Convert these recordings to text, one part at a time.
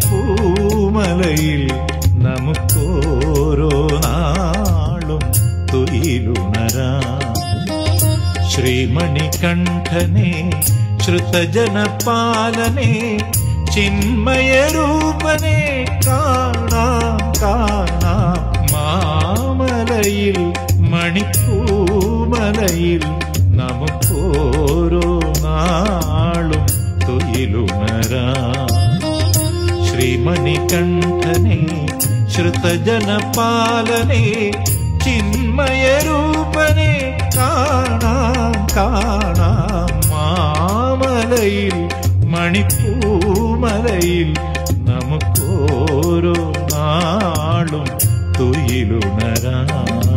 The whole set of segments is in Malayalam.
മണിപ്പൂമലയിൽ നമുക്കോരോ നാളും തുയിലുണരാം ശ്രീമണികണ്ഠനെ ശ്രുതജനപാലനെ ചിന്മയരൂപനെ കാണാം കാണാം മാമലയിൽ മണിപ്പൂമലയിൽ നമുക്കോരോ നാളും തുയിലുണരാം ശ്രീമണികണ്ഠനെ ശ്രുതജനപാലനെ ചിന്മയരൂപനെ കാണാം കാണാം മാമലയിൽ മണിപ്പൂമലയിൽ നമുക്കോരോ നാളും തുയിലുണരാം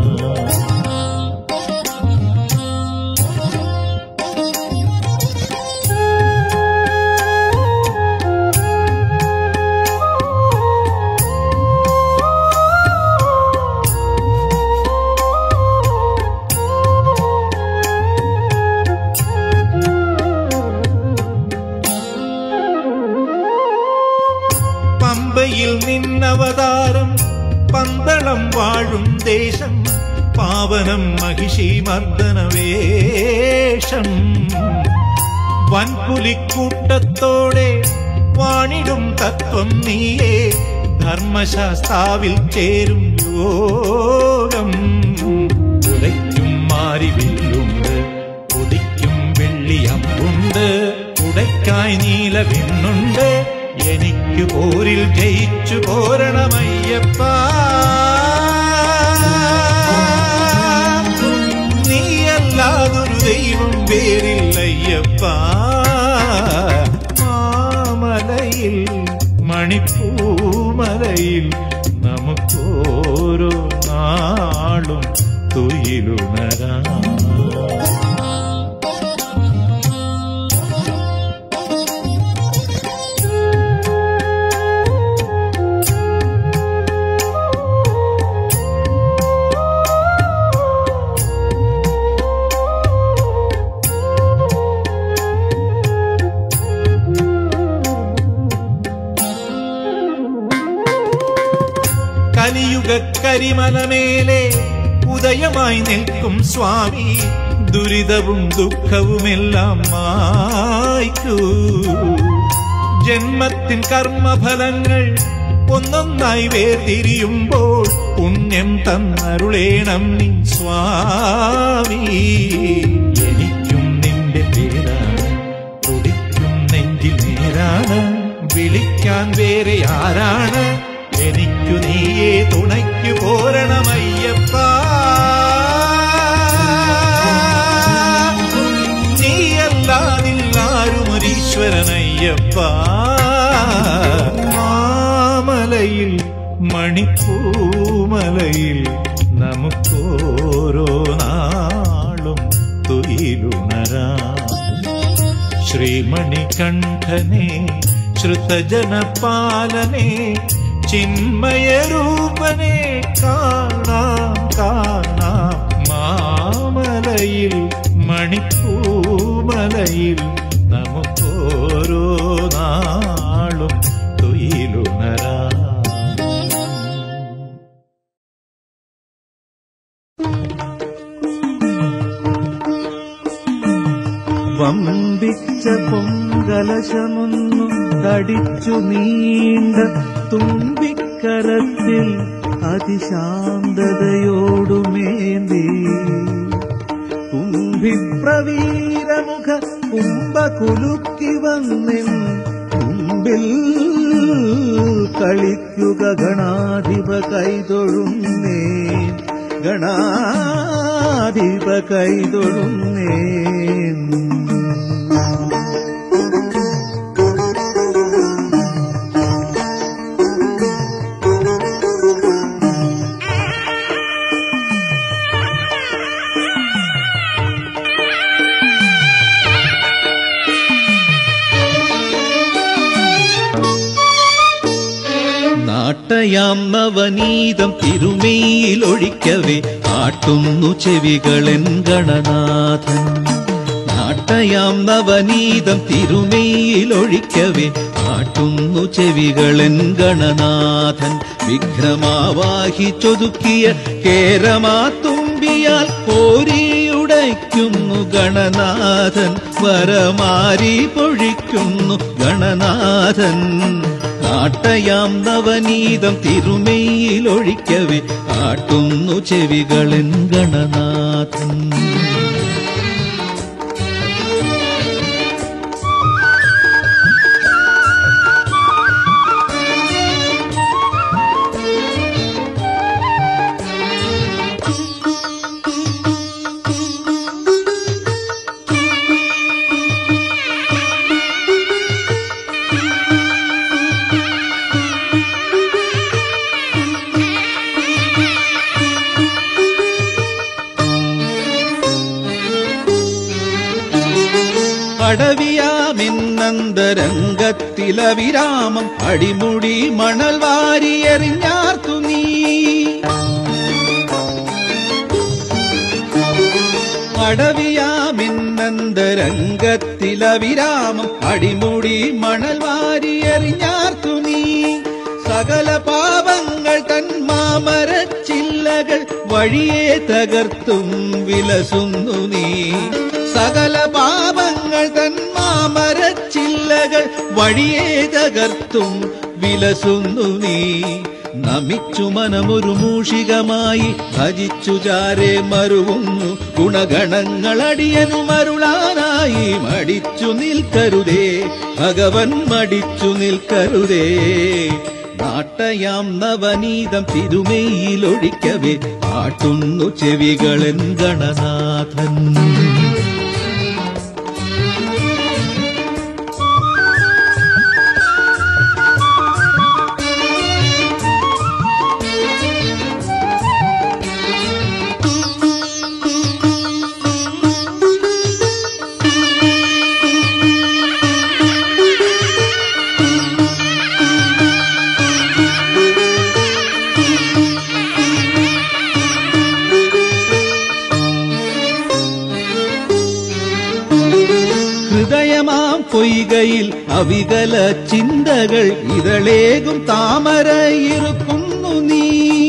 പമ്പയിൽ നിന്നവതാരം പന്തളം വാഴും ദേശം പാവനം മഹിഷി മർദ്ദനവേഷം വൻപുലിക്കൂട്ടത്തോടെ വാണിടും തത്വം നീയേ ധർമ്മശാസ്താവിൽ ചേരും യോഗം ഉലയ്ക്കും മാരിവില്ലുണ്ട് ഉദിക്കും വെള്ളിയമ്പുണ്ട് ഉടയ്ക്കായി നീല വിണ്ണുണ്ട് എനിക്ക് പോരിൽ ജയിച്ചു പോരണമയ്യപ്പ നീയല്ലാതൊരു ദൈവം വേറില്ലയ്യപ്പ മാമലയിൽ മണിപ്പൂമലയിൽ നമുക്കോരോ നാളും തുയിലുണരാം കലിയുഗ കരിമലമേലെ ഉദയമായി നിൽക്കും സ്വാമി ദുരിതവും ദുഃഖവുമെല്ലാം മായ്ക്കൂ ജന്മത്തിൻ കർമ്മഫലങ്ങൾ ഒന്നൊന്നായി വേർതിരിയുമ്പോൾ പുണ്യം തന്നരുളേണം നീ സ്വാമി എനിക്കും നിന്റെ പേരാണ് തുടിക്കും നെഞ്ചിൽ നേരാണ് വിളിക്കാൻ വേറെ ആരാണ് എനിക്കു നീയെ തുണയ്ക്കു പോരണമയ്യപ്പ നീയല്ലാതില്ലാരുമൊരീശ്വരനയ്യപ്പ മാമലയിൽ മണിപ്പൂമലയിൽ നമുക്കോരോ നാളും തുയിലുണരാം ശ്രീമണികണ്ഠനെ ശ്രുതജനപാലനെ ചിന്മയരൂപനെ കാണാം കാണാം മാമലയിൽ മണിപ്പൂമലയിൽ നമുക്കോരോ നാളും തുയിലുണരാം വമ്പിച്ച പൊങ്കലശമൊന്നു തടിച്ചു നീണ്ട തുമ്പിക്കരത്തിൽ അതിശാന്തതയോടുമേന്തി കുംഭിപ്രവീരമുഖ കുംഭ കുലുക്കി വന്നിൻ മുമ്പിൽ കളിക്കുക ഗണാധിപ കൈതൊഴുന്നേ ഗണാധിപ കൈതൊഴുന്നേ നാട്ടയാം നവനീതം തിരുമേയിലൊഴിക്കവേ ആട്ടുന്നു ചെവികളെൻ ഗണനാഥൻ നാട്ടയാം നവനീതം തിരുമേയിലൊഴിക്കവേ ആട്ടുന്നു ചെവികളൻ ഗണനാഥൻ വിഘ്നമാവാഹിച്ചൊതുക്കിയ കേരമാ തുമ്പിയാൽ കോരിയുടയ്ക്കുന്നു ഗണനാഥൻ വരമാരി പൊഴിക്കുന്നു ഗണനാഥൻ നാട്ടയാം നവനീതം തിരുമയിലൊഴിക്കവേ ആട്ടുന്നു ചെവികളൻ ഗണനാഥൻ അടവിയാമെന്നന്തരംഗത്തിലവിരാമം അടിമുടി മണൽ വാരിയെറിഞ്ഞാർത്തു നീ അടവിയാമെന്നന്തരംഗത്തിലവിരാമം അടിമുടി മണൽ വാരിയെറിഞ്ഞാർത്തു നീ സകല പാപങ്ങൾ തൻ മാമരച്ചില്ലകൾ വഴിയെ തകർത്തും വിലസുന്നു നീ സകല പാപങ്ങൾ തൻ മാമരച്ചില്ലകൾ വഴിയെ തകർത്തും വിലസുന്നു നീ നമിച്ചു മനമൊരു മൂഷികമായി ഭജിച്ചു ചാരെ മരുവുന്നു ഗുണഗണങ്ങളടിയനു മരുളാനായി മടിച്ചു നിൽക്കരുതേ ഭഗവൻ മടിച്ചു നിൽക്കരുതേ നാട്ടയാം നവനീതം തിരുമയിലൊഴിക്കവേ ആട്ടുന്നു ചെവികളൻ ഗണനാഥൻ ഹൃദയമാം പൊയ്കയിൽ അവികല ചിന്തകൾ ഇതളേകും താമരയിരുക്കുന്നു നീ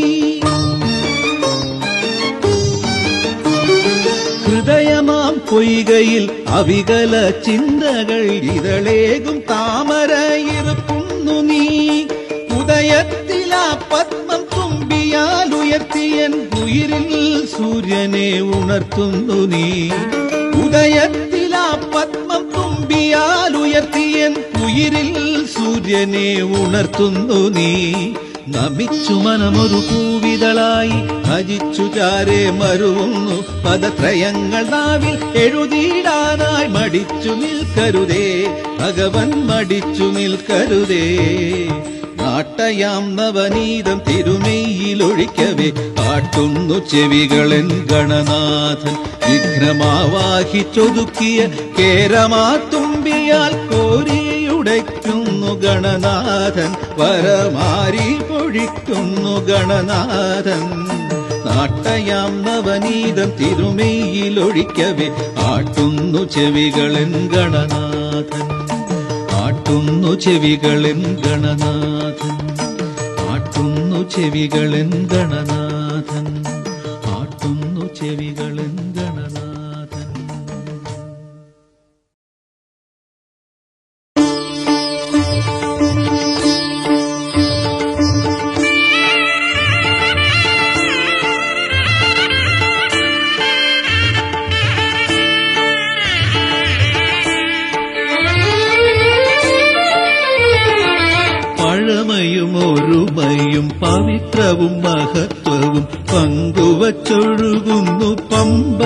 ഹൃദയമാം പൊയ്കയിൽ അവികല ചിന്തകൾ ഇതളേകും താമരയിരുക്കുന്നു നീ ഉദയത്തിലാ പത്മം തുമ്പിയാൽ ഉയർത്തിയൻ ഉയിരിൽ സൂര്യനെ ഉണർത്തുന്നു നീ ഉദയത്തിലാ പത്മം തുമ്പിയാൽ ഉയർത്തിയൻ ഉയിരിൽ സൂര്യനെ ഉണർത്തുന്നു നീ നമിച്ചു മനമൊരു പൂവിതളായി ഭജിച്ചു ചാരെ മരുവുന്നു പദത്രയങ്ങൾ നാവിൽ എഴുതിയിടാനായി മടിച്ചു നിൽക്കരുതേ ഭഗവൻ മടിച്ചു നിൽക്കരുതേ നാട്ടയാം നവനീതം തിരുമെയിലൊഴിക്കവേ ആട്ടുന്നു ചെവികളൻ ഗണനാഥൻ വിഘ്നമാവാഹിച്ചൊതുക്കിയ കേരമാ തുമ്പിയാൽ കോരിയുടയ്ക്കുന്നു ഗണനാഥൻ വരമാരി പൊഴിക്കുന്നു ഗണനാഥൻ നാട്ടയാം നവനീതം തിരുമെയിലൊഴിക്കവേ ആട്ടുന്നു ചെവികളൻ ഗണനാഥൻ ആട്ടുന്നു ചെവികളൻ ഗണനാഥൻ ആട്ടുന്നു ചെവികളൻ ഗണനാഥൻ ആട്ടുന്നു ചെവികളൻ ഗണനാഥൻ പഴമയും ഒരുമയും പവിത്രവും മഹത്വവും പങ്കുവച്ചൊഴുകുന്നു പമ്പ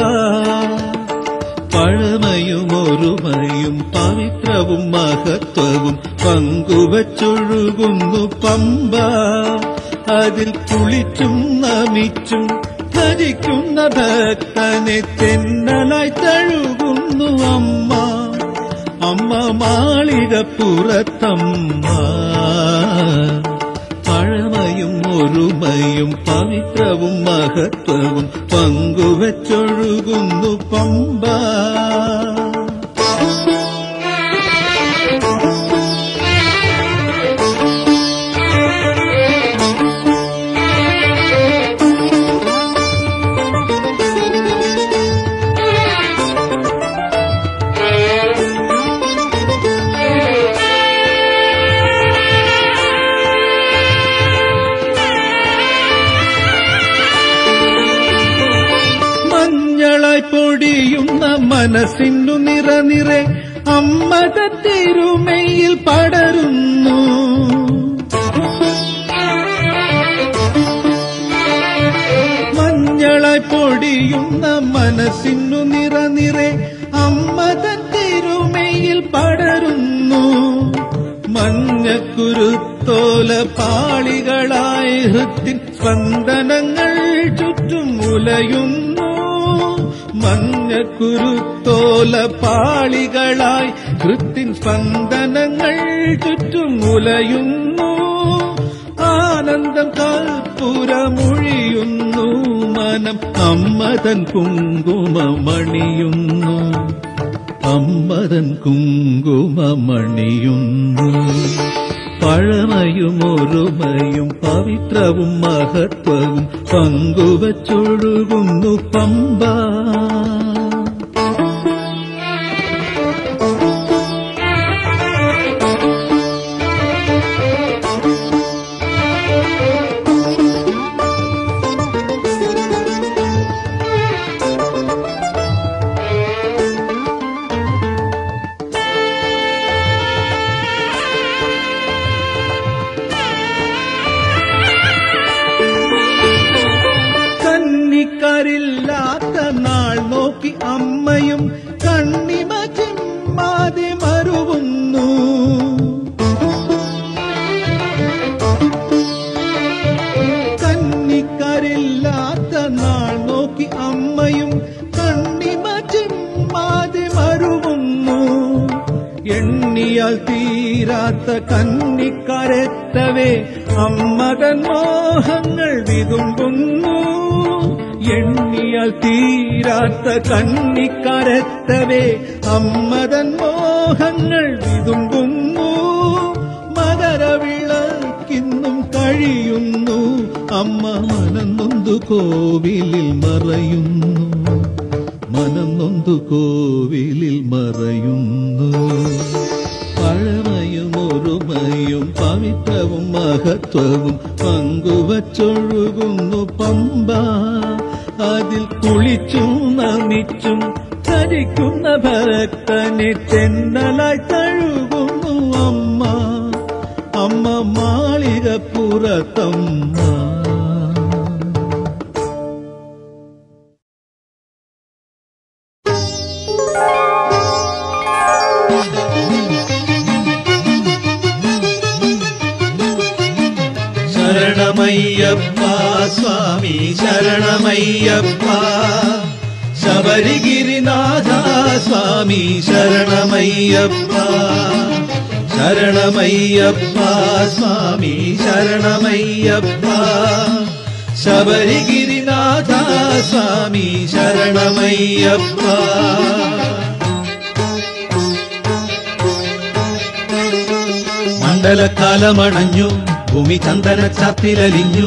പഴമയും ഒരുമയും പവിത്രവും മഹത്വവും പങ്കുവച്ചൊഴുകുന്നു പമ്പ അതിൽ കുളിച്ചും നമിച്ചും ഭജിക്കുന്ന ഭക്തനെ തെന്നലായി തഴുകുന്നു അമ്മ അമ്മ മാളികപ്പുറത്തമ്മ പഴമയും ഒരുമയും പവിത്രവും മഹത്വവും പങ്കുവച്ചൊഴുകുന്നു പമ്പ പൊടിയുന്ന മനസ്സിനു നിറനിറെ അമ്മത തിരുമയിൽ പടരുന്നു മഞ്ഞളായി പൊടിയുന്ന മനസ്സിനു നിറനിറെ അമ്മത തിരുമയിൽ പടരുന്നു മഞ്ഞക്കുരുത്തോല പാളികളായി ഹൃത്തിൻ സ്പന്ദനങ്ങൾ ചുറ്റും ഉലയുന്നു മഞ്ഞക്കുരുത്തോല പാളികളായി ഹൃത്തിൻ സ്പന്ദനങ്ങൾ ചുറ്റും ഉലയുന്നു ആനന്ദം കൽപ്പുരമൊഴിയുന്നു മനം അമ്മതൻ കുങ്കുമമണിയുന്നു അമ്മതൻ കുങ്കുമമണിയുന്നു പഴമയും ഒരുമയും പവിത്രവും മഹത്വവും പങ്കുവച്ചൊഴുകുന്നു പമ്പ കന്നിക്കരില്ലാത്ത നാൾ നോക്കി അമ്മയും കണ്ണിമ ചിമ്മാതെ മരുവുന്നു കന്നിക്കരില്ലാത്ത നാൾ നോക്കി അമ്മയും കണ്ണിമ ചിമ്മാതെ മരുവുന്നു എണ്ണിയാൽ തീരാത്ത കന്നിക്കരെത്തവേ അമ്മതൻ മോഹങ്ങൾ വിതുമ്പുന്നു എണ്ണിയാൽ തീരാത്ത കന്നിക്കരെത്തവേ അമ്മതൻ മോഹങ്ങൾ വിതുമ്പുന്നു മകരവിളക്കിന്നും കഴിയുന്നു അമ്മ മനം നൊന്തു കോവിലിൽ മറയുന്നു മനം നൊന്തു കോവിലിൽ മറയുന്നു പഴമയും ഒരുമയും പവിത്രവും മഹത്വവും പങ്കുവച്ചൊഴുകുന്നു പമ്പ അതിൽ കുളിച്ചും നമിച്ചും ധരിക്കുന്ന ഭക്തനെ തെന്നലായി തഴുകുന്നു അമ്മ അമ്മ മാളികപ്പുറത്തമ്മ ശരണമയ്യപ്പ സ്വാമി ശരണമയ്യപ്പ ശബരിഗിരിനാഥ സ്വാമി ശരണമയ്യപ്പ ശരണമയ്യപ്പ സ്വാമി ശരണമയ്യപ്പ ശബരിഗിരിനാഥ സ്വാമി ശരണമയ്യപ്പ മണ്ഡലക്കാലമണഞ്ഞു ഭൂമി ചന്ദന ചാത്തിലലിഞ്ഞു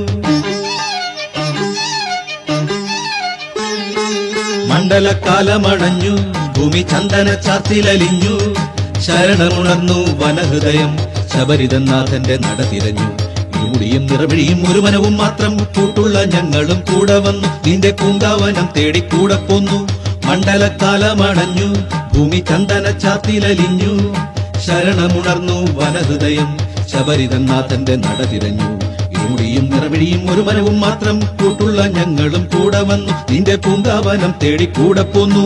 മണ്ഡലക്കാലമണഞ്ഞു ഭൂമി ചന്ദന ചാത്തിലലിഞ്ഞു ശരണമുണർന്നു വനഹൃദയം ശബരിതനാഥന്റെ നട തിരഞ്ഞു ഇരുമുടിയും നിറവിഴിയും ഒരു മനവും മാത്രം കൂട്ടുള്ള ഞങ്ങളും കൂടെ വന്നു നിന്റെ പൂങ്കാവനം തേടി കൂടെ പോന്നു മണ്ഡലക്കാലമണഞ്ഞു ഭൂമി ചന്ദന ചാത്തിലലിഞ്ഞു ശരണമുണർന്നു വനഹൃദയം ശബരിതനാഥന്റെ നട തിരഞ്ഞു ഇരുമുടിയും നിറവിഴിയും ഒരു മനവും മാത്രം കൂട്ടുള്ള ഞങ്ങളും കൂടെ വന്നു നിന്റെ പൂങ്കാവനം തേടി കൂടെ പോന്നു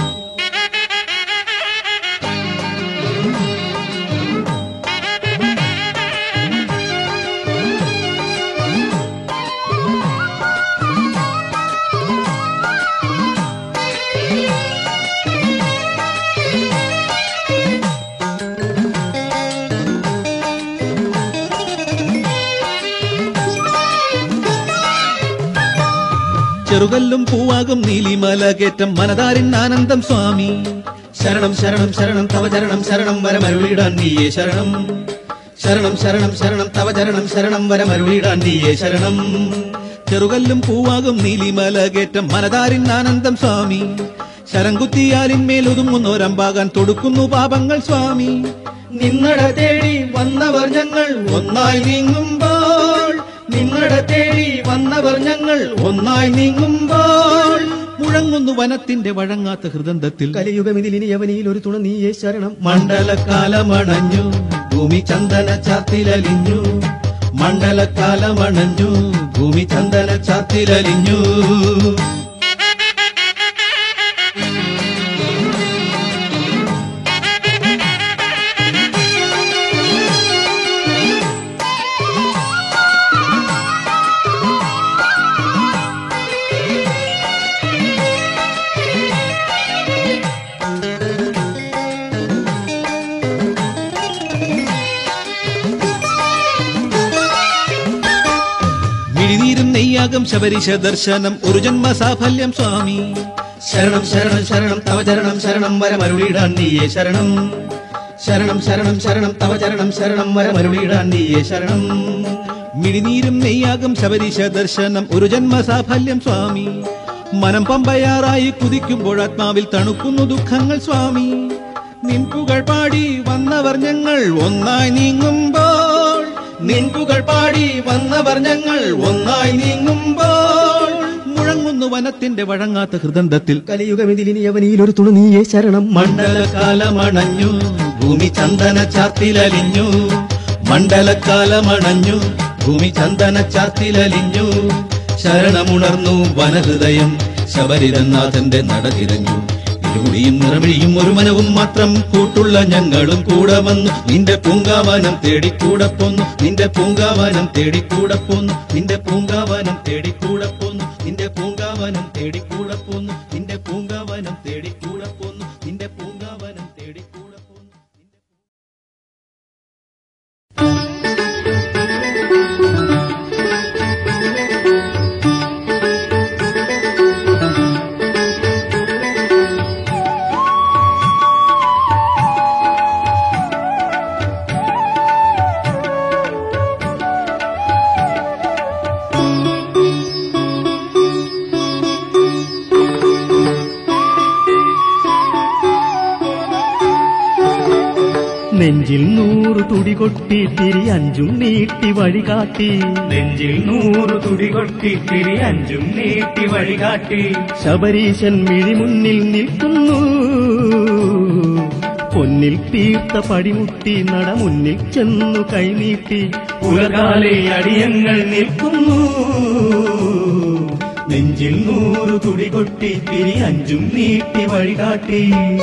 ചെറുകല്ലും പൂവാകും നീലിമലകേറ്റം മനതാരിൻ ആനന്ദം സ്വാമി ശരണം ശരണം ശരണം തവ ചരണം ശരണം വരമരുളിടാൻ നീയേ ശരണം ശരണം ശരണം ശരണം തവ ചരണം ശരണം വരമരുളിടാൻ നീയേ ശരണം ചെറുകല്ലും പൂവാകും നീലിമലകേറ്റം മനതാരിൻ ആനന്ദം സ്വാമി ശരംകുത്തിയാലിന്മേൽ ഒതുങ്ങുന്നോരമ്പാകാൻ തൊടുക്കുന്നു പാപങ്ങൾ സ്വാമി നിന്നട തേടി വന്നവർ ഞങ്ങൾ ഒന്നായി നീങ്ങുമ്പോൾ നിന്നട തേടി വന്നവർ ഞങ്ങൾ ഒന്നായി നീങ്ങുമ്പോൾ മുഴങ്ങുന്നു വനത്തിന്റെ വഴങ്ങാത്ത ഹൃദന്തത്തിൽ കലിയുഗമിതിലിനി യവനിയിൽ ഒരു തുണ നീയേ ശരണം മണ്ഡലക്കാലമണഞ്ഞു ഭൂമി ചന്ദന ചാത്തിലലിഞ്ഞു മണ്ഡലക്കാലമണഞ്ഞു ഭൂമി ചന്ദന ചാത്തിലലിഞ്ഞു മിഴിനീരും നെയ്യാകം ശബരിശ ദർശനം ഒരു ജന്മ സാഫല്യം സ്വാമി ശരണം ശരണം ശരണം തവ ചരണം ശരണം വരമരുളിടാൻ നീയേ ശരണം ശരണം ശരണം ശരണം തവ ചരണം ശരണം വരമരുളിടാൻ നീയേ ശരണം മിഴിനീരും നെയ്യാകം ശബരിശ ദർശനം ഒരു ജന്മ സാഫല്യം സ്വാമി മനം പമ്പയാറായി കുതിക്കുമ്പോൾ ആത്മാവിൽ തണുക്കുന്നു ദുഃഖങ്ങൾ സ്വാമി നിൻപുകൾ പാടി വന്നവർ ഞങ്ങൾ ഒന്നായി നീങ്ങുമ്പോൾ നിൻപുകൾ പാടി വന്നവർ ഞങ്ങൾ ഒന്നായി നീങ്ങുമ്പോൾ മുഴങ്ങുന്നു വനത്തിന്റെ വഴങ്ങാത്ത ഹൃദന്തത്തിൽ കലിയുഗമിതിലിനി യവനിയിൽ ഒരു തുണ നീയേ ശരണം മണ്ഡലകാലമണഞ്ഞു ഭൂമി ചന്ദന ചാത്തിലലിഞ്ഞു മണ്ഡലക്കാലമണഞ്ഞു ഭൂമി ചന്ദന ചാത്തിലലിഞ്ഞു ശരണമുണർന്നു വനഹൃദയം ശബരിരനാഥന്റെ നട തിരഞ്ഞു ഇരുമുടിയും നിറമിഴിയും ഒരു മനവും മാത്രം കൂട്ടുള്ള ഞങ്ങളും കൂടെ വന്നു നിന്റെ പൂങ്കാവനം തേടിക്കൂടെ പോന്നു നിന്റെ പൂങ്കാവനം തേടിക്കൂടെ പോന്നു നിന്റെ പൂങ്കാവനം തേടിക്കൂടെ പോന്നു നിന്റെ പൂങ്കാവനം തേടിക്കൂടെ പോന്നു നിന്റെ പൂങ്കാവനം തേടിക്കൂടെ പോന്നു നിന്റെ പൂങ്കാവനം തേടിക്കൂടെ പോന്നു നെഞ്ചിൽ നൂറ് തുടി കൊട്ടി തിരി അഞ്ചും നീട്ടി വഴികാട്ടി നെഞ്ചിൽ നൂറു തുടി കൊട്ടി തിരി അഞ്ചും നീട്ടി വഴികാട്ടി ശബരീശൻ മിഴി മുന്നിൽ നിൽക്കുന്നു പൊന്നിൽ തീർത്ത പടിമുട്ടി നട മുന്നിൽ ചെന്നു കൈനീട്ടി ഉലകാലെ അടിയങ്ങൾ നിൽക്കുന്നു നെഞ്ചിൽ നൂറു തുടി കൊട്ടി തിരി അഞ്ചും നീട്ടി വഴികാട്ടി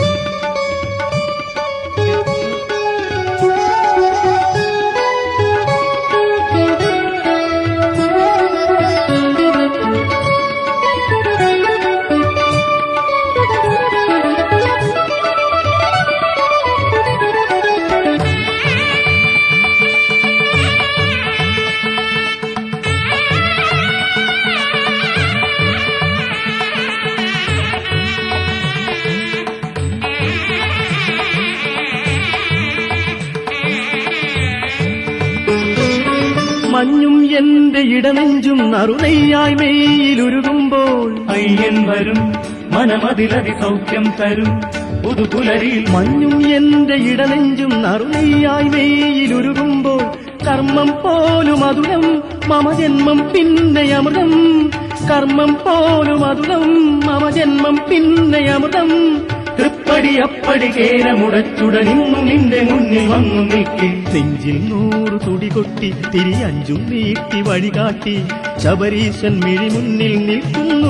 മഞ്ഞും എന്റെ ഇടനെഞ്ചും നറുനെയ്യായി മെയ്യിലുരുകുമ്പോൾ അയ്യൻ വരും മനമതിലതി സൗഖ്യം തരും പുതുപുലരിയിൽ മഞ്ഞും എന്റെ ഇടനെഞ്ചും നറുനെയ്യായി മെയ്യിലുരുകുമ്പോൾ കർമ്മം പോലും അതുലം മമ ജന്മം പിന്നെ അമൃതം കർമ്മം പോലും അതുലം മമ ജന്മം പിന്നെ അമൃതം തൃപ്പടി അപ്പടി കേരമുടച്ചുടനിന്നു നിന്റെ മുന്നിൽ വന്നു നിൽക്കേ നെഞ്ചിൽ നൂറ് തുടി കൊട്ടി തിരി അഞ്ചും നീട്ടി വഴികാട്ടി ശബരീശൻ മിഴി മുന്നിൽ നിൽക്കുന്നു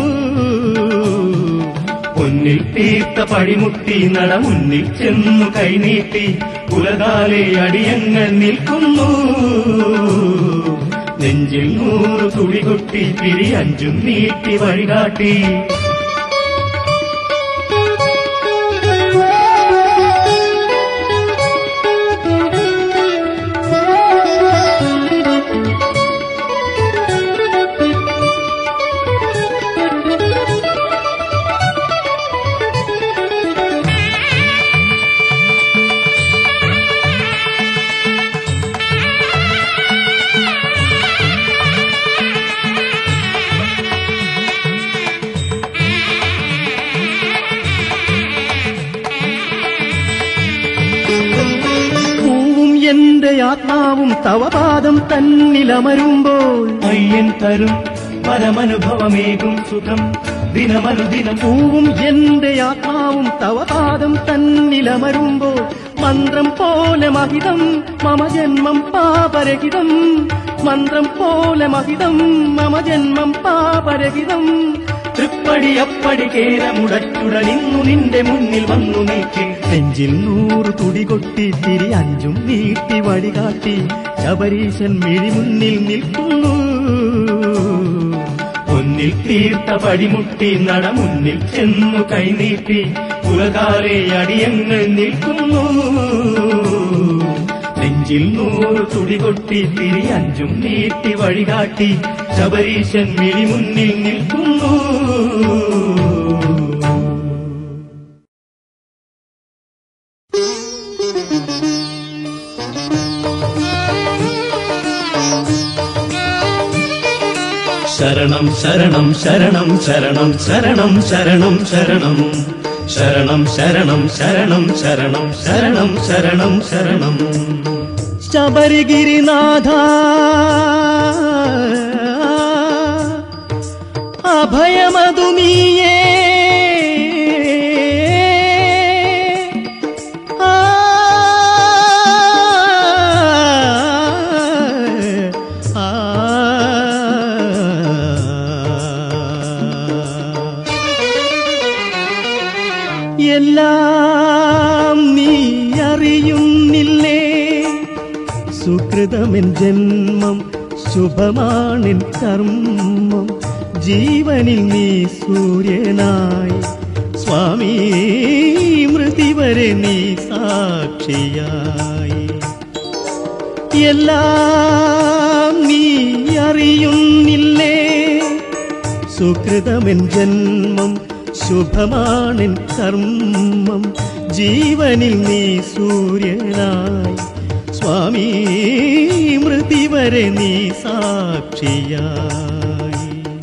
പൊന്നിൽ തീർത്ത പടിമുട്ടി നട മുന്നിൽ ചെന്നു കൈനീട്ടി ഉലകാലെ അടിയങ്ങൾ നിൽക്കുന്നു നെഞ്ചിൽ നൂറ് തുടി കൊട്ടി തിരി അഞ്ചും നീട്ടി വഴികാട്ടി പൂവും എന്റെ ആത്മാവും തവപാദം തന്നിലമരുമ്പോൾ അയ്യൻ തരും പരമനുഭവമേകും സുഖം ദിനമനുദിനം പൂവും എന്റെ ആത്മാവും തവപാദം തന്നിലമരുമ്പോൾ മന്ത്രം പോലെ മഹിതം മമ ജന്മം പാപരഹിതം മന്ത്രം പോലെ മഹിതം മമ ജന്മം പാപരഹിതം തൃപ്പടി അപ്പടി കേരമുടച്ചുടനിന്നു നിന്റെ മുന്നിൽ വന്നു നിൽക്കേ നെഞ്ചിൽ നൂറ് തുടി കൊട്ടി തിരി അഞ്ചും നീട്ടി വഴികാട്ടി ശബരീശൻ മിഴിമുന്നിൽ നിൽക്കുന്നു മുന്നിൽ തീർത്ത പടിമുട്ടി നട മുന്നിൽ ചെന്നു കൈനീട്ടി ഉലകാലെ അടിയങ്ങൾ നിൽക്കുന്നു നെഞ്ചിൽ നൂറ് തുടി കൊട്ടി തിരി അഞ്ചും നീട്ടി വഴികാട്ടി ശബരീശൻ മിഴി മുന്നിൽ നിൽക്കുന്നു ശരണം ശരണം ശരണം ശരണം ശരണം ശരണം ശരണം ശരണം ശരണം ശരണം ശരണം ശരണം ശരണം ശരണം ശബരിഗിരിനാഥ അഭയമതു നീയേ ആ, ആ, എല്ലാം നീ അറിയുന്നില്ലേ സുകൃതമെൻ ജന്മം ശുഭമാണെൻ കർമ്മം ജീവനിൽ നീ സൂര്യനായി സ്വാമി മൃതി വരെ നീ സാക്ഷിയായി എല്ലാം നീ അറിയുന്നില്ലേ സുകൃതമെൻ ജന്മം ശുഭമാണെൻ കർമ്മം ജീവനിൽ നീ സൂര്യനായി സ്വാമി മൃതി വരെ നീ സാക്ഷിയായി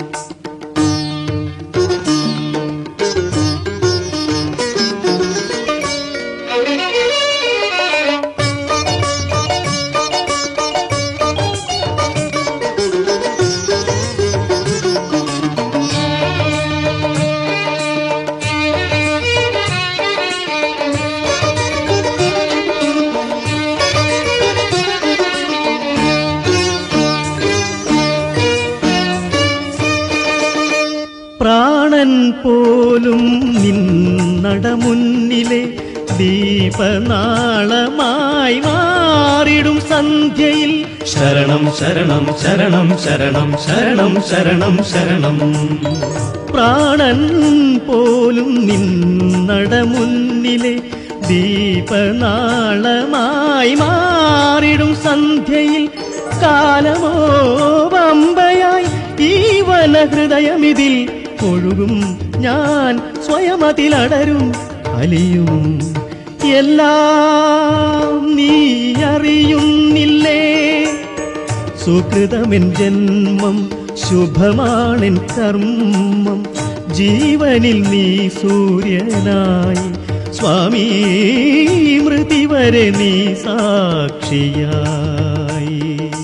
പ്രാണൻ പോലും നിന്നട മുന്നിലെ ദീപനാളമായി മാറിടും സന്ധ്യയിൽ ശരണം ശരണം ശരണം ശരണം ശരണം ശരണം ശരണം പ്രാണൻ പോലും നിന്നട മുന്നിലെ ദീപനാളമായി മാറിടും സന്ധ്യയിൽ കാലമോ വമ്പയായി ഈ വനഹൃദയമിതിൽ ഒഴുകും ഞാൻ സ്വയമതിലടരും അലിയും എല്ലാം നീ അറിയുന്നില്ലേ സുകൃതമെൻ ജന്മം ശുഭമാണെൻ കർമ്മം ജീവനിൽ നീ സൂര്യനായി സ്വാമി മൃതി വരെ നീ സാക്ഷിയായി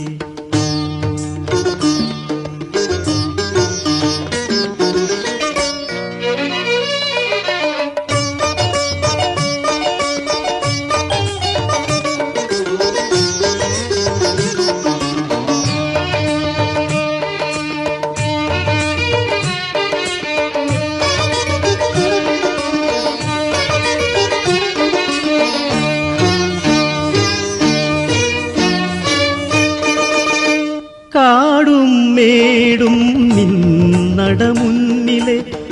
കാടും മേടും നിന്നട മുന്നിലെ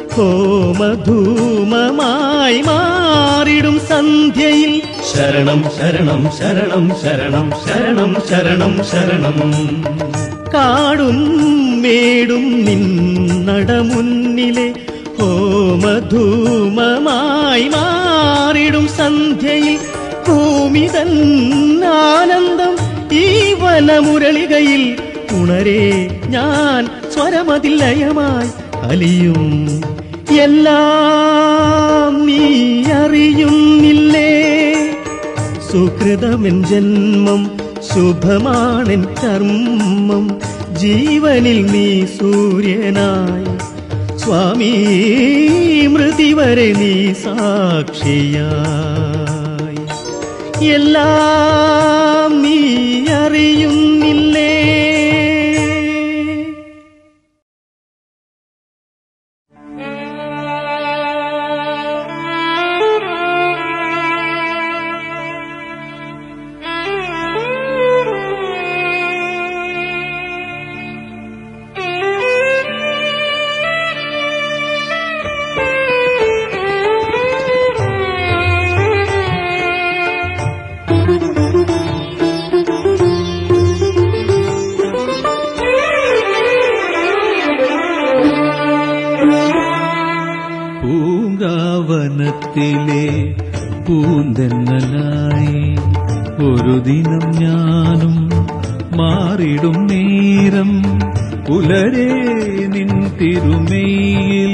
ഹോമധൂമമായി മാറിടും സന്ധ്യയിൽ ശരണം ശരണം ശരണം ശരണം ശരണം ശരണം ശരണം കാടും മേടും നിന്നട മുന്നിലെ ഹോമധൂമമായി മാറിടും സന്ധ്യയിൽ ഭൂമിതൻ ആനന്ദം ഈ വനമുരളികയിൽ ഉണരേ ഞാൻ സ്വരമതിൽ ലയമായി അലിയും എല്ലാം നീ അറിയുന്നില്ലേ സുകൃതമെൻ ജന്മം ശുഭമാണെൻ കർമ്മം ജീവനിൽ നീ സൂര്യനായി സ്വാമി മൃതി വരെ നീ സാക്ഷിയായി എല്ലാം നീ അറിയുന്നില്ലേ പൂങ്കാവനത്തിലെ പൂന്തെന്നലായി ഒരു ദിനം ഞാനും മാറിടും നേരം പുലരെ നിൻ തിരുമയിൽ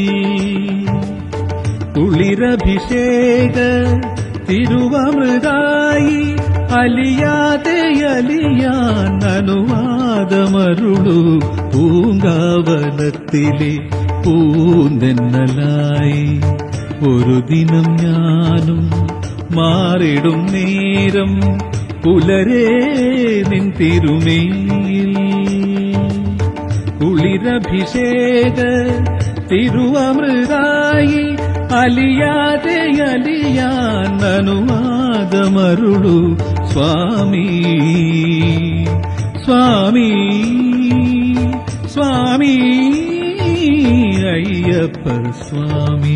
കുളിരഭിഷേക തിരുവമൃതായി അലിയാതെ അലിയാൻ അനുവാദമരുളു പൂങ്കാവനത്തിലെ പൂന്തെന്നലായി ഒരു ദിനം ഞാനും മാറിടും നേരം പുലരെ നിൻ തിരുമയിൽ കുളിരഭിഷേക തിരുവമൃതായി അലിയാതെ അലിയാൻ അനുവാദമരുളു സ്വാമി സ്വാമി സ്വാമി അയ്യപ്പ സ്വാമി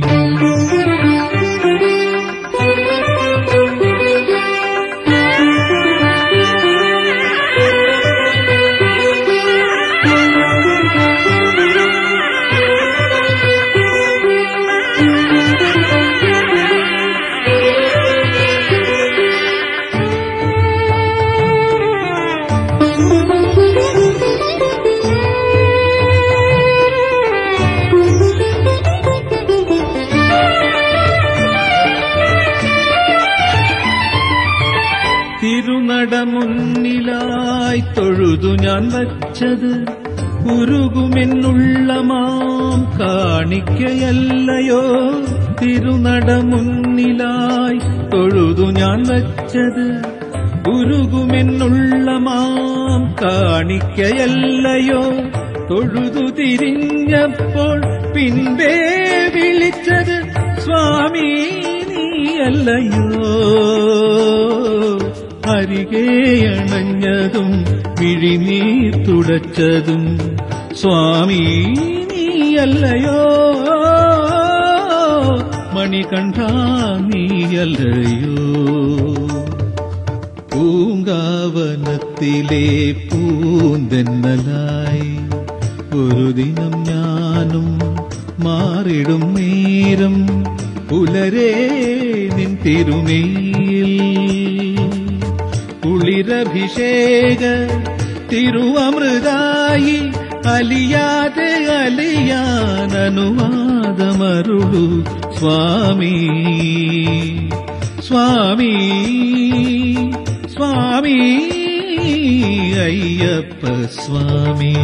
തിരുനടമുന്നിലായി തൊഴുതു ഞാൻ വച്ചത് ഉരുകുമെന്നുള്ള മാം കാണിക്കയല്ലയോ തിരുനടമുന്നിലായി തൊഴുതു ഞാൻ വച്ചത് ഉരുകുമെന്നുള്ള മാം കാണിക്കയല്ലയോ തൊഴുതു തിരിഞ്ഞപ്പോൾ പിൻപേ വിളിച്ചത് സ്വാമി നീയല്ലയോ അരികെ അണഞ്ഞതും മിഴിനീർ തുടച്ചതും സ്വാമി നീയല്ലയോ മണികണ്ഠ നീയല്ലയോ പൂങ്കാവനത്തിലെ പൂന്തെന്നലായി ഒരു ദിനം ഞാനും മാറിടും നേരം പുലരെ നിൻ തിരുമേയിൽ കുളിരഭിഷേക തിരുവമൃതായി അലിയാതെ അലിയാൻ അനുവാദമരുളു സ്വാമി സ്വാമി സ്വാമി അയ്യപ്പ സ്വാമി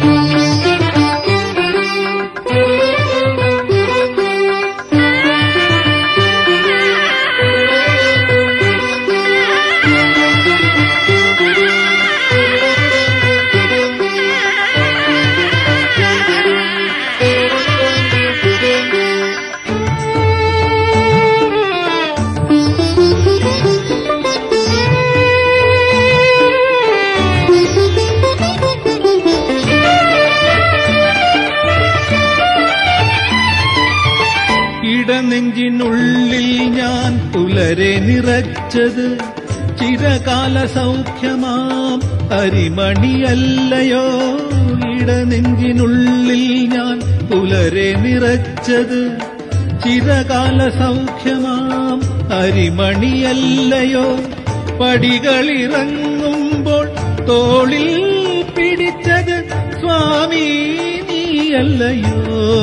ഇടനെഞ്ചിനുള്ളിൽ ഞാൻ പുലരെ നിറച്ചത് ചിരകാല സൗഖ്യമാം അരിമണിയല്ലയോ ഇടനെഞ്ചിനുള്ളിൽ ഞാൻ പുലരെ നിറച്ചത് ചിരകാല സൗഖ്യമാം അരിമണിയല്ലയോ പടികളിറങ്ങുമ്പോൾ തോളിൽ പിടിച്ചത് സ്വാമി നീയല്ലയോ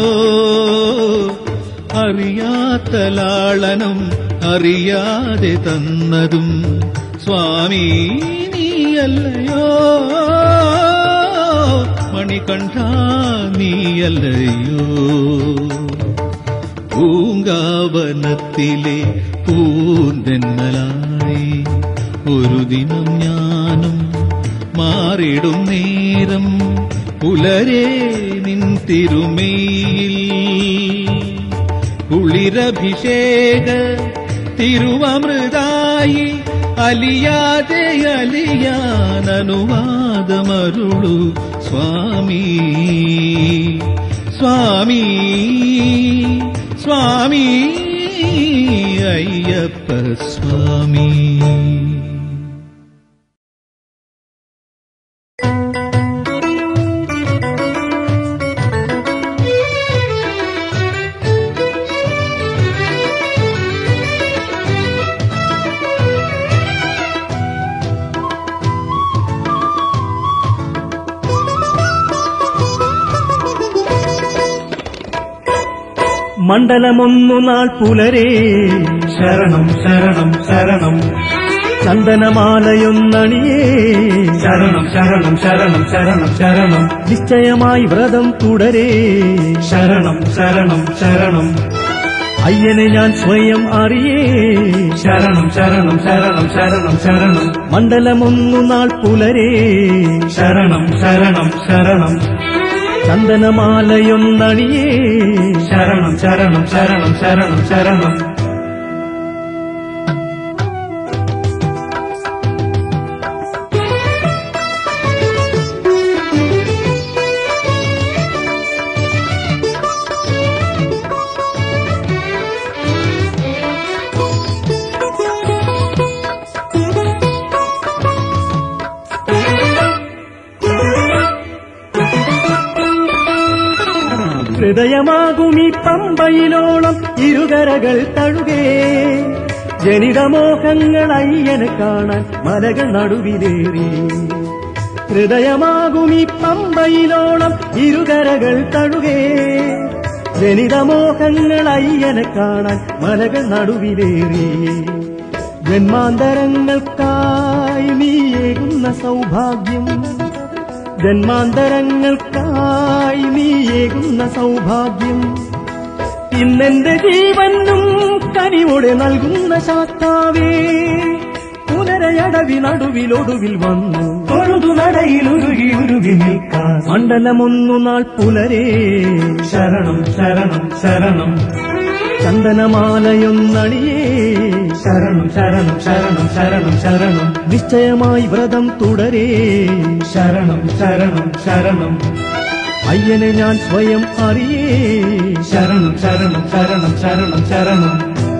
അറിയാത്ത ലാളനം അറിയാതെ തന്നതും സ്വാമി നീയല്ലയോ മണികണ്ഠ നീയല്ലയോ പൂങ്കാവനത്തിലെ പൂന്തന്നലായി ഒരു ദിനം ഞാനും മാറിടും നേരം പുലരേ നിൻ തിരുമേയിൽ കുളിരഭിഷേക തിരുവമൃതായി അലിയാതെ അലിയാൻ അനുവാദമരുളു സ്വാമി സ്വാമി സ്വാമി അയ്യപ്പ സ്വാമി മണ്ഡലമൊന്നു നാൾ പുലരേ ശരണം ശരണം ശരണം ചന്ദനമാലയൊന്നണിയേ ശരണം ശരണം ശരണം ശരണം ശരണം നിശ്ചയമായി വ്രതം തുടരേ ശരണം ശരണം ശരണം അയ്യനെ ഞാൻ സ്വയം അറിയേ ശരണം ശരണം ശരണം ശരണം ശരണം മണ്ഡലമൊന്നു നാൾ പുലരേ ശരണം ശരണം ശരണം ചന്ദനമാലയൊന്നണിയേ ശരണം ശരണം ശരണം ശരണം ശരണം ഹൃദയമാകുമീ പമ്പയിലോളം ഇരുകരകൾ തഴുകേ ജനിതമോഹങ്ങൾ അയ്യനെ കാണാൻ മലകൾ നടുവിലേറി ഹൃദയമാകുമീ പമ്പയിലോളം ഇരുകരകൾ തഴുകേ ജനിതമോഹങ്ങൾ അയ്യനെ കാണാൻ മലകൾ നടുവിലേറി ജന്മാന്തരങ്ങൾക്കായി നീയേകുന്ന സൗഭാഗ്യം ജന്മാന്തരങ്ങൾക്കായി നീയേകുന്ന സൗഭാഗ്യം ഇന്നെന്റെ ജീവനും കനിവോടെ നൽകുന്ന ശാസ്താവേ പുനരയടവി നടുവിലൊടുവിൽ വന്നു തൊഴുതു നടയിൽ ഉരുകി ഉരുകി നിൽക്കാൻ മണ്ഡലമൊന്നു നാൾ പുലരേ ശരണം ശരണം ശരണം ചന്ദനമാലയൊന്നണിയേ ശരണം ശരണം ശരണം ശരണം ശരണം നിശ്ചയമായി വ്രതം തുടരേ ശരണം ശരണം ശരണം അയ്യനെ ഞാൻ സ്വയം അറിയേ ശരണം ശരണം ശരണം ശരണം ശരണം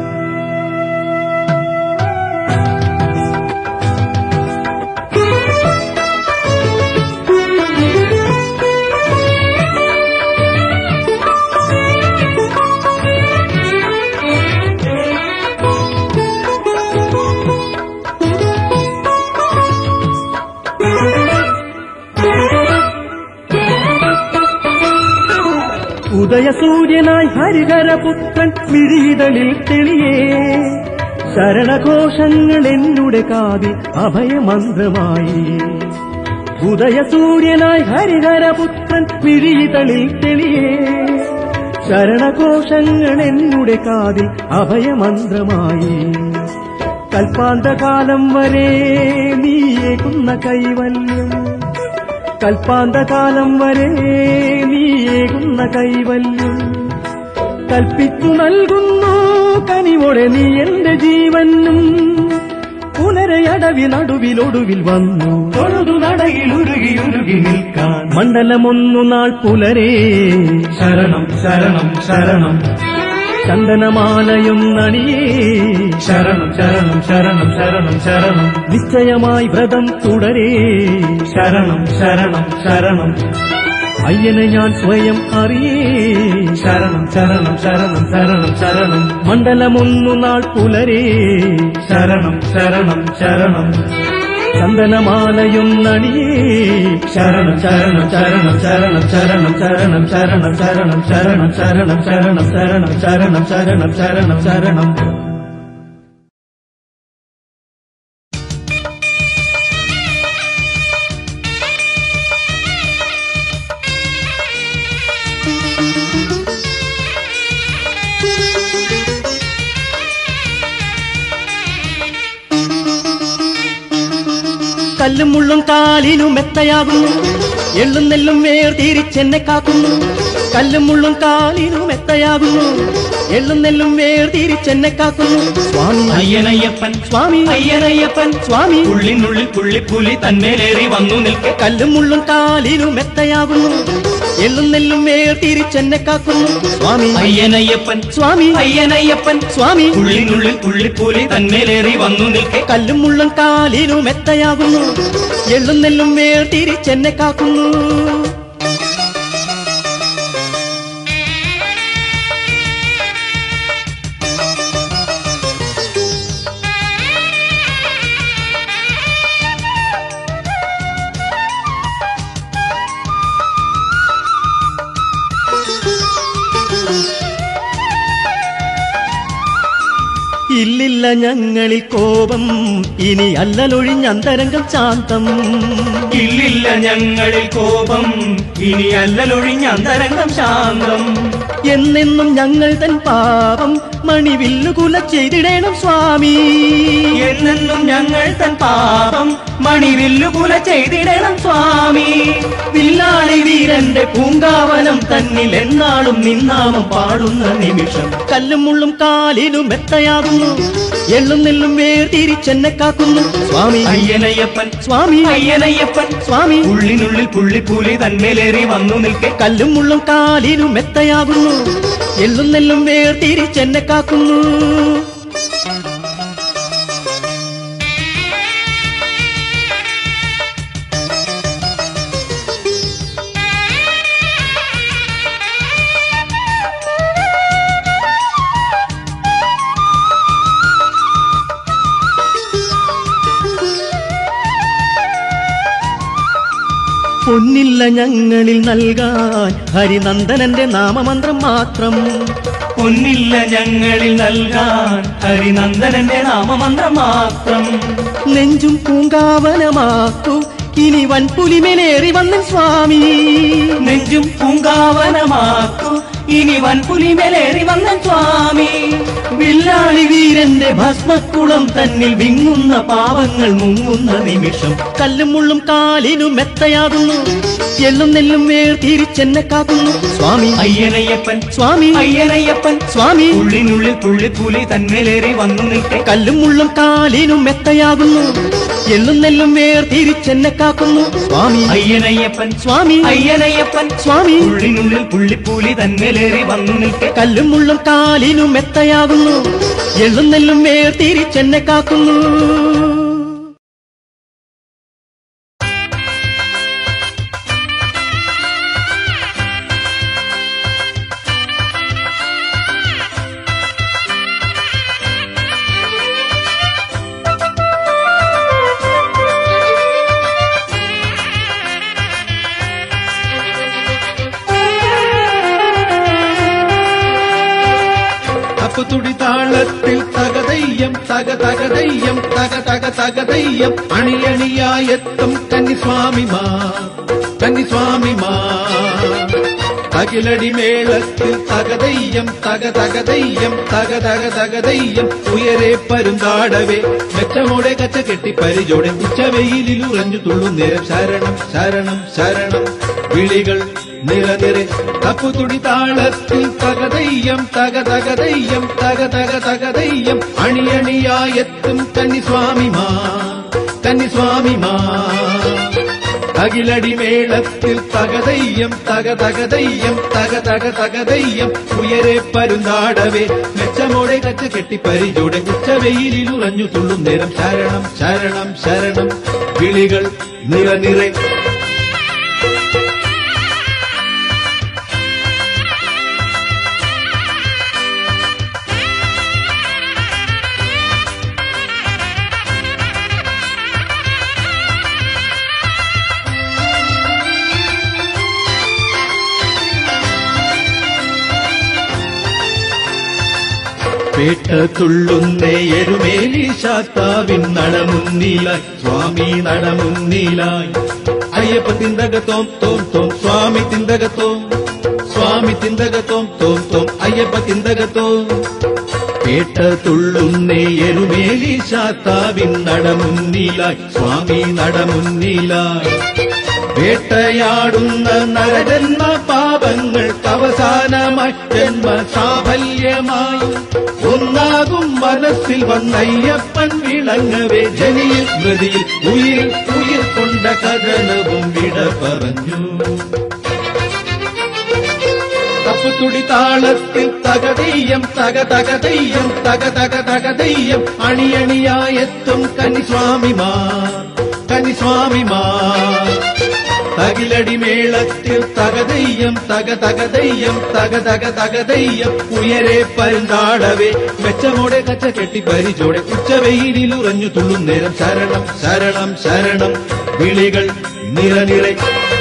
ഉദയസൂര്യനായി ഹരിഹരപുത്രൻ മിഴിതളിൽ തെളിയേ ശരണഘോഷങ്ങൾ എന്നുടെ കാതിൽ അഭയമന്ത്രമായി ഉദയസൂര്യനായി ഹരിഹരപുത്രൻ മിഴിതളിൽ തെളിയേ ശരണഘോഷങ്ങൾ എന്നുടെ കാതിൽ അഭയമന്ത്രമായി കൽപ്പാന്തകാലം വരെ നീയേകുന്ന കൈവല്യം കൽപ്പാന്തകാലം വരെ നീയേകുന്ന കൈവല്യം കൽപ്പിച്ചു നൽകുന്നു കനിവോടെ നീ എന്റെ ജീവനും പുനരയടവി നടുവിലൊടുവിൽ വന്നു തൊഴുതു നടയിൽ ഉരുകി ഉരുകി നിൽക്കാൻ മണ്ഡലമൊന്നു നാൾ പുലരേ ശരണം ശരണം ശരണം ചന്ദനമാലയും നണിയേ ശരണം ശരണം ശരണം ശരണം ശരണം നിശ്ചയമായി വ്രതം തുടരേ ശരണം ശരണം ശരണം അയ്യനെ ഞാൻ സ്വയം അറിയേ ശരണം ശരണം ശരണം ശരണം ശരണം മണ്ഡലമൊന്നു നാൾ പുലരേ ശരണം ശരണം ശരണം ചന്ദനമാലയും നണിയേ ശരണം ശരണം ശരണം ശരണം ശരണം ശരണം ശരണം ശരണം ശരണം ശരണം ശരണം ശരണം ശരണം ശരണം ശരണം ശരണം കല്ലും മുള്ളും കാലിനു മെത്തയാകുന്നു എള്ളും നെല്ലും വേർതിരിച്ചെന്നെ കാക്കുന്നു കല്ലും മുള്ളും കാലിനു മെത്തയാകുന്നു എള്ളും നെല്ലും വേർതിരിച്ചെന്നെ കാക്കുന്നു സ്വാമി അയ്യനയ്യപ്പൻ സ്വാമി അയ്യനയ്യപ്പൻ സ്വാമി ഉള്ളിനുള്ളിൽ പുള്ളിപ്പുലി തന്മേലേറി വന്നു നിൽക്കെ കല്ലും മുള്ളും കാലിനു മെത്തയാകുന്നു എള്ളും നെല്ലും വേർതിരിച്ചെന്നെ കാക്കുന്നു സ്വാമി അയ്യനയ്യപ്പൻ സ്വാമി അയ്യനയ്യപ്പൻ സ്വാമി ഉള്ളിനുള്ളിൽ പുള്ളിപ്പുലി തന്മേലേറി വന്നു നിൽക്കെ കല്ലും മുള്ളും കാലിനു മെത്തയാകുന്നു എള്ളും നെല്ലും വേർതിരിച്ചെന്നെ കാക്കുന്നു ഇല്ലില്ല ഞങ്ങളിൽ കോപം ഇനി അല്ലലൊഴിഞ്ഞ അന്തരംഗം ശാന്തം ഇല്ലില്ല ഞങ്ങളിൽ കോപം ഇനി അല്ലലൊഴിഞ്ഞ അന്തരംഗം ശാന്തം എന്നെന്നും ഞങ്ങൾ തൻ പാപം മണിവില്ലുകുല ചെയ്തിടേണം സ്വാമി എന്നെന്നും ഞങ്ങൾ തൻ പാപം മണിവില്ലുകുല ചെയ്തിടണം സ്വാമി വില്ലാളി വീരന്റെ പൂങ്കാവനം തന്നിൽ എന്നാളും നിന്നാമം പാടുന്ന നിമിഷം കല്ലും മുള്ളും കാലിനും മെത്തയാകുന്നു എള്ളും നെല്ലും വേർതിരിച്ചെന്നെ കാക്കുന്നു സ്വാമി അയ്യനയ്യപ്പൻ സ്വാമി അയ്യനയ്യപ്പൻ സ്വാമി ഉള്ളിനുള്ളിൽ പുള്ളിപ്പൂലി തന്മേലേറി വന്നു നിൽക്കെ കല്ലും മുള്ളും കാലിനും മെത്തയാകുന്നു എള്ളും നെല്ലും വേർതിരിച്ചെന്നെ കാക്കുന്നു പൊന്നില്ല ഞങ്ങളിൽ നൽകാൻ ഹരിനന്ദനന്റെ നാമമന്ത്രം മാത്രം പൊന്നില്ല ഞങ്ങളിൽ നൽകാൻ ഹരിനന്ദനന്റെ നാമമന്ത്രം മാത്രം നെഞ്ചും പൂങ്കാവനമാക്കൂ ഇനി വൻപുലിമേലേറി വന്ന സ്വാമി നെഞ്ചും പൂങ്കാവനമാക്കൂ ഇനി വൻപുലിമേലേറി വന്ന സ്വാമി വില്ലാളി വീരന്റെ ഭസ്മക്കുളം തന്നിൽ വിങ്ങുന്ന പാവങ്ങൾ മുങ്ങുന്ന നിമിഷം കല്ലും മുള്ളും കാലിനും മെത്തയാകുന്നു എള്ളും നെല്ലും വേർതിരിച്ചെന്നെ കാക്കുന്നു സ്വാമി അയ്യനയ്യപ്പൻ സ്വാമി അയ്യനയ്യപ്പൻ സ്വാമി ഉള്ളിനുള്ളിൽ പുള്ളിപ്പുലി തന്മേലേറി വന്നു നിൽക്കെ കല്ലും മുള്ളും കാലിനും മെത്തയാകുന്നു എള്ളും നെല്ലും വേർതിരിച്ചെന്നെ കാക്കുന്നു സ്വാമി അയ്യനയ്യപ്പൻ സ്വാമി അയ്യനയ്യപ്പൻ സ്വാമി ഉള്ളിനുള്ളിൽ പുള്ളിപ്പൂലി തന്മേലേറി വന്നു നിൽക്കെ കല്ലും മുള്ളും കാലിനും മെത്തയാകുന്നു എള്ളും നെല്ലും വേർതിരിച്ചെന്നെ കാക്കുന്നു അപ്പുതുടി താളത്തിൽ തകതയ്യം തക തകതയ്യം തക തക തകതയ്യം അണിയണിയായെത്തും കന്നിസ്വാമിമാ കന്നിസ്വാമിമാ തകിലടി മേളത്തിൽ തകതയ്യം തക തകതയ്യം തക തക തകതയ്യം ഉയരെ പരുന്താടവേ മെച്ചമോടെ കച്ച കെട്ടി പരിചോടെ ഉച്ചവെയിലിൽ ഉറഞ്ഞു തുള്ളുന്നേരം ശരണം ശരണം ശരണം വിളികൾ നിറനിറെ തപ്പുതുടി താളത്തിൽ തകതയ്യം തക തകതയ്യം തക തക തകതയ്യം അണിയണിയായെത്തും കന്നിസ്വാമിമാ കന്നിസ്വാമിമാ അകിലടി മേളത്തിൽ തകതയ്യം തക തകതയ്യം തക തക തകതയ്യം ഉയരെ പരുന്താടവേ മെച്ചമോടെ കച്ച കെട്ടി പരിചോടെ ഉച്ചവെയിലിൽ ഉറഞ്ഞു തുള്ളും നേരം ശരണം ശരണം ശരണം വിളികൾ നിറനിറെ പേട്ട തുള്ളുന്നേ എരുമേലി ശാസ്താവിൻ നടമുന്നിലായി സ്വാമി നടമുന്നിലായി അയ്യപ്പ തിന്തകത്തോം തോം തോം സ്വാമി തിന്തകത്തോം സ്വാമി തിന്തകത്തോം തോം തോം അയ്യപ്പ തിന്തകത്തോം കേട്ട തുള്ളുന്നേ എരുമേലി ശാത്താവിൻ നടമുന്നിലായി സ്വാമി നടമുന്നിലായി വേട്ടയാടുന്ന നരജന്മ പാപങ്ങൾക്ക് അവസാനമായി ജന്മ സാഫല്യമായി ഒന്നാകും മനസ്സിൽ വന്നയ്യപ്പൻ വിളങ്ങവേ ജനിയിൽ മൃതിയിൽ ഉയിർ ഉയിർ കൊണ്ട കഥനവും വിട പറഞ്ഞു തപ്പുതുടി താളത്തിൽ തകതെയ്യം തക തകതെയ്യം തക തക തകതെയ്യം അണിയണിയായെത്തും കനിസ്വാമിമാർ കനിസ്വാമിമാർ തകിലടി മേളത്തിൽ തകതെയ്യം തക തകതെയ്യം തക തക തകതെയ്യം ഉയരെ പരുന്താടവേ മെച്ചമോടെ കച്ച കെട്ടി പരിചോടെ ഉച്ചവെയിലിൽ ഉറഞ്ഞു തുള്ളും നേരം ശരണം ശരണം ശരണം വിളികൾ നിറനിറെ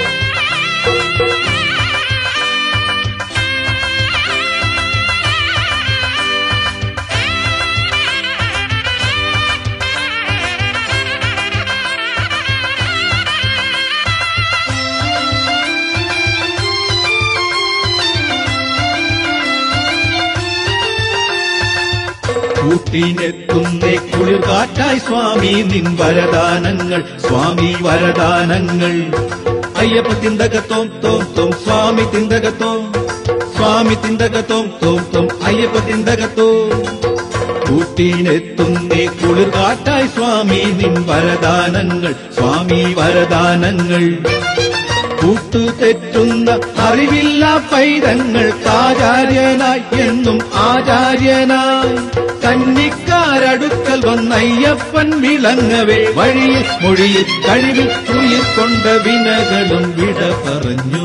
കൂട്ടിനെത്തുന്നേ കുളിർകാറ്റായി സ്വാമി നിൻ വരദാനങ്ങൾ സ്വാമി വരദാനങ്ങൾ അയ്യപ്പ തിന്തകത്തോം തോം തോം സ്വാമി തിന്തകത്തോം സ്വാമി തിന്തകത്തോം തോം തോം അയ്യപ്പ തിന്തകത്തോം കൂട്ടിനെത്തുന്നേ കുളിർകാറ്റായി സ്വാമി നിൻ വരദാനങ്ങൾ സ്വാമി വരദാനങ്ങൾ കൂട്ടുതെറ്റുന്ന അറിവില്ല പൈതങ്ങൾക്കാചാര്യനായി എന്നും ആചാര്യനായി കന്നിക്കാരടുക്കൽ വന്നയ്യപ്പൻ വിളങ്ങവേ വഴിയിൽ മൊഴിയിൽ കഴിവിൽ ഉയിർ കൊണ്ട വിനകളും വിട പറഞ്ഞു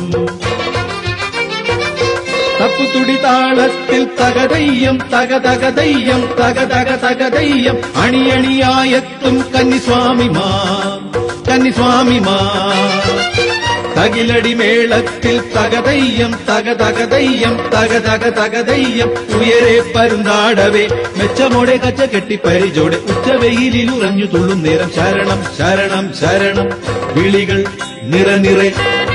തപ്പുതുടി താളത്തിൽ തകതയ്യം തക തകതയ്യം തക തക തകതയ്യം അണിയണിയായെത്തും കന്നിസ്വാമിമാ കന്നിസ്വാമിമാ തകിലടി മേളത്തിൽ തകതയ്യം തക തകതയ്യം തക തക തകതയ്യം ഉയരെ പരുന്താടവേ മെച്ചമോടെ കച്ച കെട്ടി പരിചോടെ ഉച്ചവെയിലിൽ ഉറഞ്ഞു തുള്ളും നേരം ശരണം ശരണം ശരണം വിളികൾ നിറനിറെ